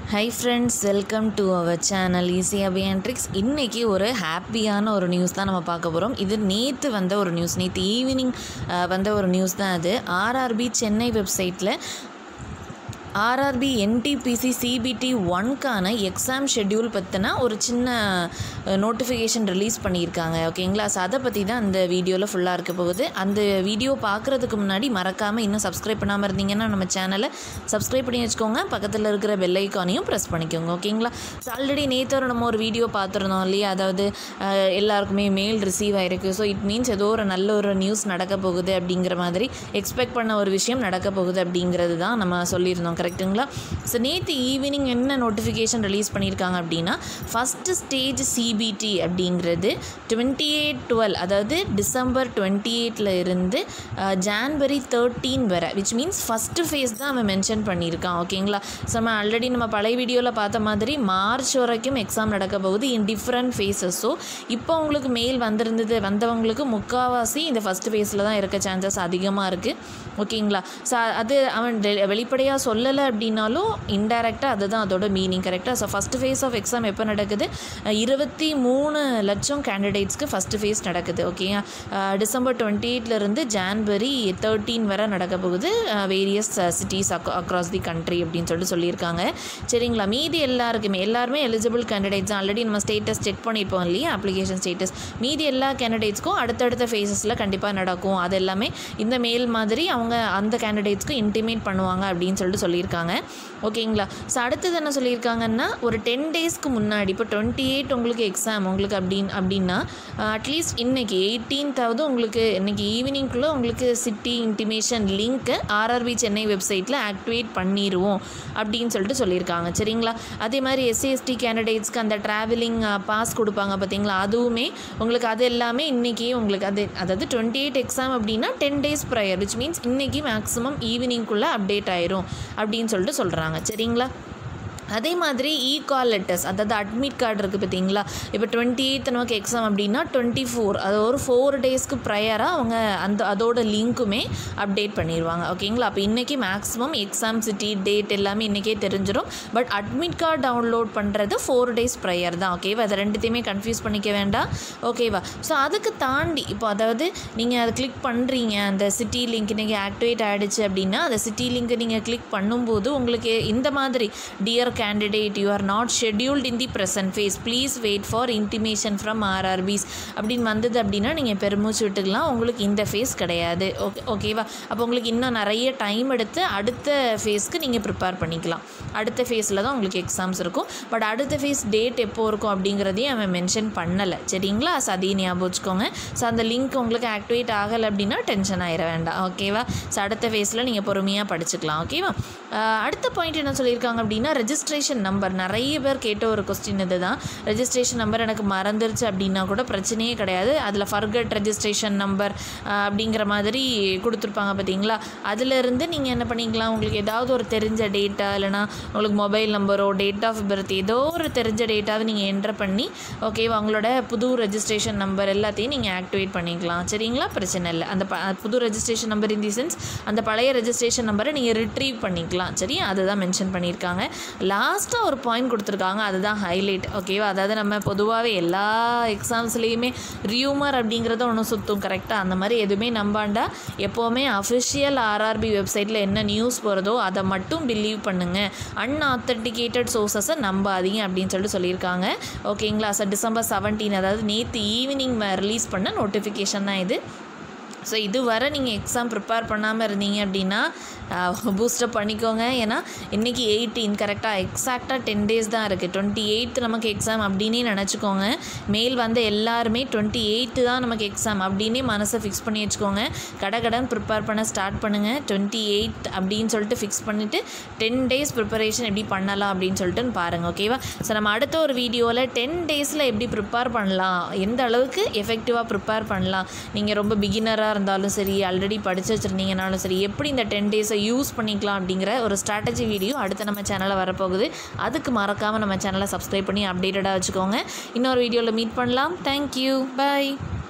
high friends welcome to our channel easy அபியான்ட்ரிக்ஸ் இன்றைக்கி ஒரு ஹாப்பியான ஒரு நியூஸ் தான் நம்ம பார்க்க போகிறோம் இது நேற்று வந்த ஒரு நியூஸ் நேற்று ஈவினிங் வந்த ஒரு நியூஸ் தான் அது ஆர்ஆர்பி சென்னை வெப்சைட்டில் ஆர்ஆர்பி என்டிபிசி சிபிடி ஒன்க்கான எக்ஸாம் ஷெட்யூல் பற்றின ஒரு சின்ன நோட்டிஃபிகேஷன் ரிலீஸ் பண்ணியிருக்காங்க ஓகேங்களா ஸோ அதை பற்றி தான் அந்த வீடியோவில் ஃபுல்லாக இருக்க போகுது அந்த வீடியோ பார்க்குறதுக்கு முன்னாடி மறக்காமல் இன்னும் சப்ஸ்கிரைப் பண்ணாமல் இருந்தீங்கன்னா நம்ம சேனலை சப்ஸ்கிரைப் பண்ணி வச்சுக்கோங்க பக்கத்தில் இருக்கிற பெல் ஐக்கானையும் ப்ரெஸ் பண்ணிக்கோங்க ஓகேங்களா ஸோ ஆல்ரெடி நேற்று நம்ம ஒரு வீடியோ பார்த்துருந்தோம் இல்லையா அதாவது அஹ், எல்லாருக்குமே மெயில் ரிசீவ் ஆயிருக்கு ஸோ இட் மீன்ஸ் ஏதோ ஒரு நல்ல ஒரு நியூஸ் நடக்க போகுது அப்படிங்கிற மாதிரி எக்ஸ்பெக்ட் பண்ண ஒரு விஷயம் நடக்க போகுது அப்படிங்கிறது தான் நம்ம சொல்லியிருந்தோம் கரெக்ட்டுங்களா ஸோ நேற்று ஈவினிங் என்ன நோட்டிஃபிகேஷன் ரிலீஸ் பண்ணியிருக்காங்க அப்படின்னா ஃபஸ்ட்டு ஸ்டேஜ் சிபிடி அப்படிங்கிறது டுவெண்ட்டி எயிட் டுவெல் அதாவது டிசம்பர் டுவெண்ட்டி எயிட்டில் இருந்து ஜான்வரி தேர்ட்டீன் வரை விச் மீன்ஸ் ஃபஸ்ட்டு ஃபேஸ் தான் அவன் மென்ஷன் பண்ணியிருக்கான் ஓகேங்களா ஸோ நம்ம ஆல்ரெடி நம்ம பழைய வீடியோவில் பார்த்த மாதிரி மார்ச் வரைக்கும் எக்ஸாம் நடக்க போகுது இன் டிஃப்ரெண்ட் ஃபேஸஸ் ஸோ இப்போ உங்களுக்கு மெயில் வந்திருந்தது வந்தவங்களுக்கு முக்கால்வாசி இந்த ஃபஸ்ட் ஃபேஸில் தான் இருக்க சான்சஸ் அதிகமாக இருக்குது ஓகேங்களா ஸோ அது அவன் வெளிப்படையாக சொல்லலை அப்படின்னாலும் இன்டைரக்டாக அதுதான் அதோட மீனிங் கரெக்டாக so first phase of exam எப்போ நடக்குது அஹ் இருபத்தி மூணு லட்சம் கேண்டிடேட்ஸ்க்கு ஃபஸ்ட்டு ஃபேஸ் நடக்குது ஓகே டிசம்பர் டுவெண்ட்டி இருந்து ஜான்வரி தேர்ட்டீன் வரை நடக்க போகுது various cities across the country அப்படின்னு சொல்லிட்டு சொல்லியிருக்காங்க சரிங்களா மீதி எல்லாருக்குமே எல்லாருமே எலிஜிபிள் கேண்டிடேட்ஸ் ஆல்ரெடி நம்ம ஸ்டேட்டஸ் செக் பண்ணியிருப்போம் இல்லையா அப்ளிகேஷன் ஸ்டேட்டஸ் மீதி எல்லா கேண்டிடேட்ஸ்க்கும் அடுத்தடுத்த ஃபேஸஸில் கண்டிப்பாக நடக்கும் அது எல்லாமே இந்த மெயில் மாதிரி அவங்க அந்த கேண்டிடேட்ஸ்க்கு இன்டிமேட் பண்ணுவாங்க அப்படின்னு சொல்லிட்டு சொல்லியிருக்காங்க ஓகேங்களா ஸோ அடுத்தது என்ன சொல்லியிருக்காங்கன்னா ஒரு டென் டேஸ்க்கு முன்னாடி இப்போ டுவெண்ட்டி எயிட் உங்களுக்கு எக்ஸாம் உங்களுக்கு அப்படின்னு அப்படின்னா அட்லீஸ்ட் இன்னைக்கு எயிட்டீன்த்தாவது உங்களுக்கு இன்னைக்கு ஈவினிங்குள்ளே உங்களுக்கு சிட்டி இன்டிமேஷன் லிங்க்கு ஆர்ஆர்பி சென்னை வெப்சைட்டில் ஆக்டிவேட் பண்ணிடுவோம் அப்படின்னு சொல்லிட்டு சொல்லியிருக்காங்க சரிங்களா அதே மாதிரி எஸ்சி எஸ்டி கேண்டிடேட்ஸ்க்கு அந்த ட்ராவலிங் பாஸ் கொடுப்பாங்க பார்த்தீங்களா அதுவுமே உங்களுக்கு அது எல்லாமே இன்றைக்கி உங்களுக்கு அது அதாவது டுவெண்ட்டி எயிட் எக்ஸாம் அப்படின்னா ten days prior which means இன்றைக்கி மேக்ஸிமம் ஈவினிங்குள்ளே அப்டேட் ஆயிரும் அப்படின்னு சொல்லிட்டு சொல்கிறாங்க சரிங்களா அதே மாதிரி இ கால் லெட்டர்ஸ் அதாவது அட்மிட் கார்டு இருக்குது பார்த்தீங்களா இப்போ டுவெண்ட்டி எயித் நமக்கு எக்ஸாம் அப்படின்னா டுவெண்ட்டி ஃபோர் அது ஒரு ஃபோர் டேஸ்க்கு ப்ரையராக அவங்க அந்த அதோட லிங்க்குமே அப்டேட் பண்ணிடுவாங்க ஓகேங்களா அப்போ இன்றைக்கி மேக்ஸிமம் எக்ஸாம் சிட்டி டேட் எல்லாமே இன்றைக்கே தெரிஞ்சிடும் பட் அட்மிட் கார்டு டவுன்லோட் பண்ணுறது ஃபோர் டேஸ் ப்ரையர் தான் ஓகேவா அதை ரெண்டுத்தையுமே கன்ஃபியூஸ் பண்ணிக்க வேண்டாம் ஓகேவா ஸோ அதுக்கு தாண்டி இப்போ அதாவது நீங்கள் அதை கிளிக் பண்ணுறீங்க அந்த சிட்டி லிங்க் இன்றைக்கி ஆக்டிவேட் ஆகிடுச்சு அப்படின்னா அந்த சிட்டி லிங்க்கை நீங்கள் கிளிக் பண்ணும்போது உங்களுக்கு இந்த மாதிரி dear candidate you are not scheduled in the present phase please wait for intimation from RRBs அப்படின்னு வந்தது அப்படின்னா நீங்கள் பெருமூச்சு விட்டுக்கலாம் உங்களுக்கு இந்த ஃபேஸ் கிடையாது ஓகே ஓகேவா அப்போ உங்களுக்கு இன்னும் நிறைய டைம் எடுத்து அடுத்த ஃபேஸ்க்கு நீங்கள் ப்ரிப்பேர் பண்ணிக்கலாம் அடுத்த ஃபேஸில் தான் உங்களுக்கு எக்ஸாம்ஸ் இருக்கும் பட் அடுத்த ஃபேஸ் டேட் எப்போ இருக்கும் அப்படிங்கிறதையும் அவன் மென்ஷன் பண்ணலை சரிங்களா ஸோ அதையும் ஞாபகம் வச்சுக்கோங்க ஸோ அந்த லிங்க் உங்களுக்கு ஆக்டிவேட் ஆகலை அப்படின்னா டென்ஷன் ஆயிட வேண்டாம் ஓகேவா ஸோ அடுத்த ஃபேஸில் நீங்கள் பொறுமையாக படிச்சுக்கலாம் ஓகேவா ஆஹ் அடுத்த பாயிண்ட் என்ன சொல்லியிருக்காங்க அப்படின்னா ரெஜிஸ்ட்ரேஷன் நம்பர் நிறைய பேர் கேட்ட ஒரு கொஸ்டின் இது தான் ரெஜிஸ்ட்ரேஷன் நம்பர் எனக்கு மறந்துருச்சு அப்படின்னா கூட பிரச்சனையே கிடையாது அதில் ஃபர்கட் ரெஜிஸ்ட்ரேஷன் நம்பர் அப்படிங்கிற மாதிரி கொடுத்துருப்பாங்க பார்த்தீங்களா அதிலிருந்து நீங்கள் என்ன பண்ணிக்கலாம் உங்களுக்கு ஏதாவது ஒரு தெரிஞ்ச டேட்டா இல்லைனா உங்களுக்கு மொபைல் நம்பரோ டேட் ஆஃப் பர்த் ஏதோ ஒரு தெரிஞ்ச டேட்டாவை நீங்கள் என்டர் பண்ணி ஓகேவா உங்களோட புது ரெஜிஸ்ட்ரேஷன் நம்பர் எல்லாத்தையும் நீங்கள் ஆக்டிவேட் பண்ணிக்கலாம் சரிங்களா பிரச்சனை இல்லை அந்த ப புது registration number in the sense அந்த பழைய ரெஜிஸ்ட்ரேஷன் நம்பரை நீங்கள் ரிட்ரீவ் பண்ணிக்கலாம் சரி அதுதான் மென்ஷன் பண்ணியிருக்காங்க லாஸ்ட்டாக ஒரு பாயிண்ட் கொடுத்துருக்காங்க அதுதான் ஹைலைட் ஓகேவா அதாவது நம்ம பொதுவாகவே எல்லா எக்ஸாம்ஸ்லேயுமே ரியூமர் அப்படிங்கிறத ஒன்று சுற்றும் கரெக்டாக அந்த மாதிரி எதுவுமே நம்பாண்டா எப்போவுமே அஃபிஷியல் ஆர்ஆர்பி வெப்சைட்டில் என்ன நியூஸ் போகிறதோ அதை மட்டும் பிலீவ் பண்ணுங்கள் அன்ஆத்தன்டிகேட்டட் சோர்சஸை நம்பாதீங்க அப்படின்னு சொல்லிட்டு சொல்லியிருக்காங்க ஓகேங்களா சார் டிசம்பர் செவன்டீன் அதாவது நேற்று ஈவினிங் ரிலீஸ் பண்ண நோட்டிஃபிகேஷன் தான் இது ஸோ இது வர நீங்கள் எக்ஸாம் ப்ரிப்பேர் பண்ணாமல் இருந்தீங்க அப்படின்னா பூஸ்டப் பண்ணிக்கோங்க ஏன்னா இன்றைக்கி எயிட்டீன் கரெக்டாக எக்ஸாக்டாக டென் டேஸ் தான் இருக்குது டுவெண்ட்டி எயித்து நமக்கு எக்ஸாம் அப்படின்னே நினச்சிக்கோங்க மெயில் வந்த எல்லாருமே டுவெண்ட்டி எயித்து தான் நமக்கு எக்ஸாம் அப்படின்னே மனசை ஃபிக்ஸ் பண்ணி வச்சுக்கோங்க கடகடன் ப்ரிப்பேர் பண்ண ஸ்டார்ட் பண்ணுங்கள் டுவெண்ட்டி எயித் அப்படின்னு சொல்லிட்டு ஃபிக்ஸ் பண்ணிவிட்டு டென் டேஸ் ப்ரிப்பரேஷன் எப்படி பண்ணலாம் அப்படின்னு சொல்லிட்டு பாருங்கள் ஓகேவா ஸோ நம்ம அடுத்த ஒரு வீடியோவில் டென் டேஸில் எப்படி ப்ரிப்பேர் பண்ணலாம் எந்த அளவுக்கு எஃபெக்டிவாக ப்ரிப்பேர் பண்ணலாம் நீங்கள் ரொம்ப பிகினராக இருந்தாலும் சரி ஆல்ரெடி படித்து வச்சுருந்தீங்கனாலும் சரி எப்படி இந்த டென் டேஸை யூஸ் பண்ணிக்கலாம் அப்படிங்கிற ஒரு ஸ்ட்ராட்டஜி வீடியோ அடுத்து நம்ம சேனலில் வரப்போகுது அதுக்கு மறக்காமல் நம்ம சேனலை சப்ஸ்கிரைப் பண்ணி அப்டேட்டடாக வச்சுக்கோங்க இன்னொரு வீடியோவில் மீட் பண்ணலாம் தேங்க்யூ பை